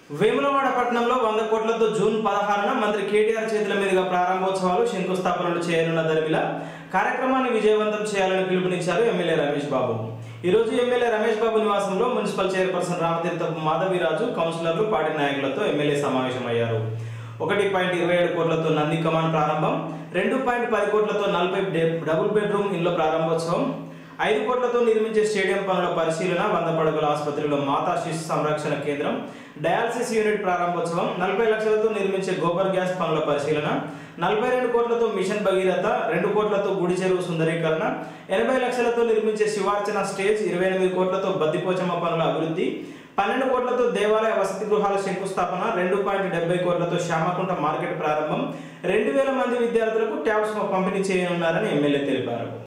వేములవాడ పట్టణంలో వంద కోట్లతో జూన్ పదహారున మంత్రి కేటీఆర్ చేతుల మీదుగా ప్రారంభోత్సవాలు శంకుస్థాపనలు చేయనున్న దరిమిల కార్యక్రమాన్ని విజయవంతం చేయాలని పిలుపునిచ్చారు ఎమ్మెల్యే రమేష్ బాబు ఈ రోజు ఎమ్మెల్యే రమేష్ బాబు నివాసంలో మున్సిపల్ చైర్పర్సన్ రామతీర్థపు మాధవిరాజు కౌన్సిలర్లు పార్టీ నాయకులతో ఎమ్మెల్యే సమావేశమయ్యారు ఒకటి పాయింట్ ఇరవై ఏడు కోట్లతో నంది కమాన్ ప్రారంభం రెండు పాయింట్ పది కోట్లతో నలభై డే- డబుల్ బెడ్రూమ్ ఇళ్ల ప్రారంభోత్సవం ఐదు కోట్లతో నిర్మించే స్టేడియం పనుల పరిశీలన వంద పడకల ఆసుపత్రిలో మాతా శిశు సంరక్షణ కేంద్రం డయాలసిస్ యూనిట్ ప్రారంభోత్సవం నలభై లక్షలతో నిర్మించే గోబర్ గ్యాస్ పనుల పరిశీలన నలభై రెండు కోట్లతో మిషన్ భగీరథ రెండు కోట్లతో గుడి చెరువు సుందరీకరణ ఎనభై లక్షలతో నిర్మించే శివార్చన స్టేజ్ ఇరవై ఎనిమిది కోట్లతో బద్దిపోచమ్మ పనుల అభివృద్ధి పన్నెండు కోట్లతో దేవాలయ వసతి గృహాల శంకుస్థాపన రెండు పాయింట్ డెబ్బై కోట్లతో శ్యామకుంట మార్కెట్ ప్రారంభం రెండు వేల మంది విద్యార్థులకు ట్యాబ్స్ పంపిణీ చేయనున్నారని ఎమ్మెల్యే తెలిపారు